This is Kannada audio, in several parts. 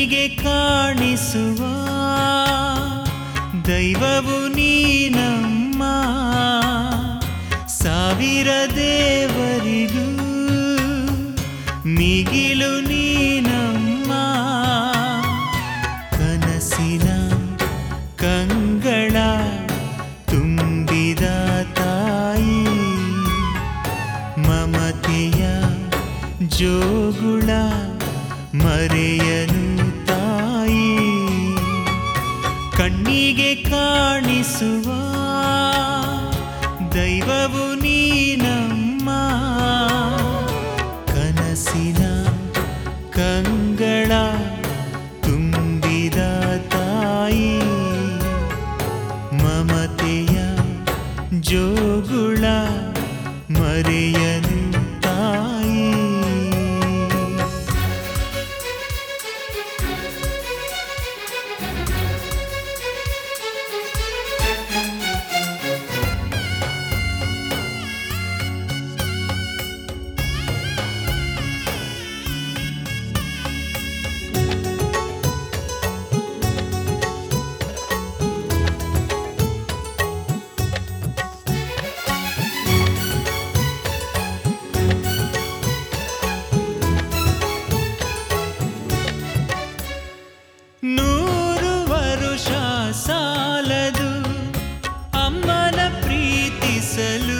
ಕಣ್ಣಿಗೆ ಕಾಣಿಸುವ ದೈವವು ನೀನಮ್ಮ ಸಾವಿರ ದೇವರಿಗೂ ಮಿಗಿಲು ನೀನಮ್ಮ ಕನಸಿನ ಕಂಗಳ ತುಂಬಿದ ತಾಯಿ ಮಮತೆಯ ಜೋಗುಳ ಮರೆಯನು ತಾಯಿ ಕಣ್ಣಿಗೆ ಕಾಣಿಸುವ ದೈವವು ನೀನಮ್ಮ ಕನಸಿನ ಕಂಗಳ ತುಂಬಿದ ತಾಯಿ ಮಮತೆಯ ಜೋಗುಳ ಮರೆಯನು ತಾಯಿ ನೂರು ವರುಷ ಸಾಲದು ಅಮ್ಮನ ಪ್ರೀತಿಸಲು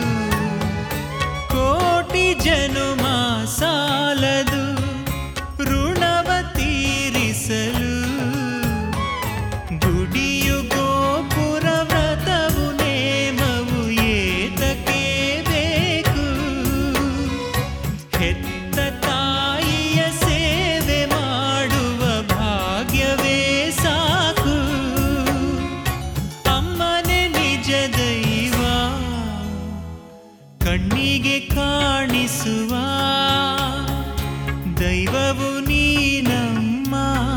ಕೋಟಿ ಜನುಮ ಸಾಲದು ಋಣವ ತೀರಿಸಲು ಗುಡಿಯು ಗೋಪುರ ವ್ರತವು ನೇಮವು ಏತಕ್ಕೆ ಬೇಕು ಹೆತ್ತ ತಾಯಿಯ ಸೇವೆ ಮಾಡುವ ಭಾಗ್ಯವೇ ಸಾಕು ಅಮ್ಮನೆ ನಿಜ ದೈವ ಕಣ್ಣಿಗೆ ಕಾಣಿಸುವ ದೈವವು ನೀನಮ್ಮ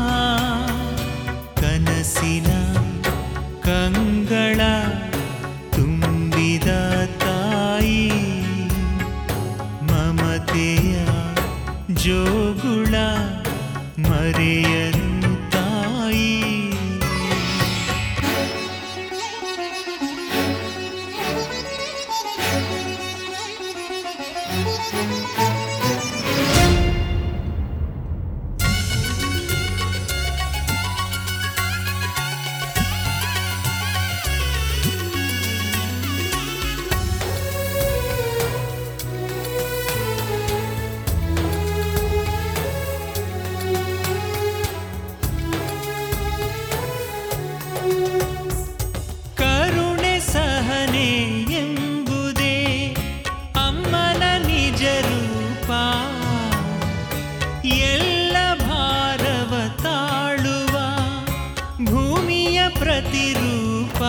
ಕನಸಿನ ಕಂಗಳ ತುಂಬಿದ ತಾಯಿ ಮಮತೆಯ ಜೋಗುಳ ಮರೆಯನು ತಾಯಿ ಕರುಣೆ ಸಹನೆ ಎಂಬುದೇ ಅಮ್ಮನ ನಿಜ ರೂಪ ಎಲ್ಲ ಭಾರವ ತಾಳುವ ಭೂಮಿಯ ಪ್ರತಿರೂಪ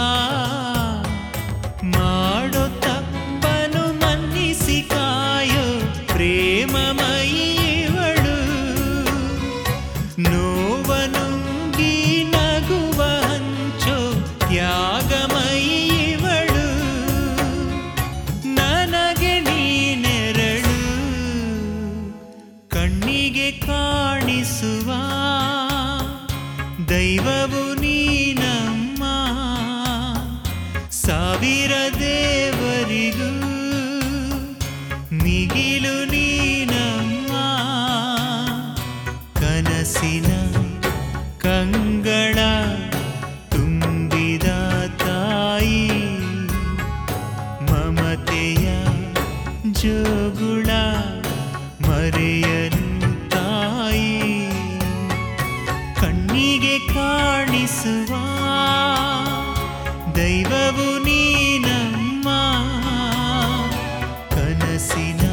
ಮಾಡೋ ತಪ್ಪನು ಮನ್ನಿಸಿ ಕಾಯೋ ಪ್ರೇಮಮಯಿವಳು ನೋವನುಂಗಿ ನಗುವ ಹಂಚೋ ತ್ಯಾಗಮಯಿವಳು ನನಗೆ ನೀನೆರಳು ಕಣ್ಣಿಗೆ ಕಾಣಿಸುವ ದೈವವು ನೀನಮ್ಮ ಸಾವಿರ ದೇವರಿಗೂ ಮಿಗಿಲು ನೀನಮ್ಮ ಕನಸಿನ ಕಂಗಳ ತುಂಬಿದ ತಾಯಿ ಮಮತೆಯ ಜೋಗುಳ ಮರೆಯನು ತಾಯಿ ಕಣ್ಣಿಗೆ ಕಾಣಿಸುವ ದೈವವು ನೀನಮ್ಮ ಕನಸಿನ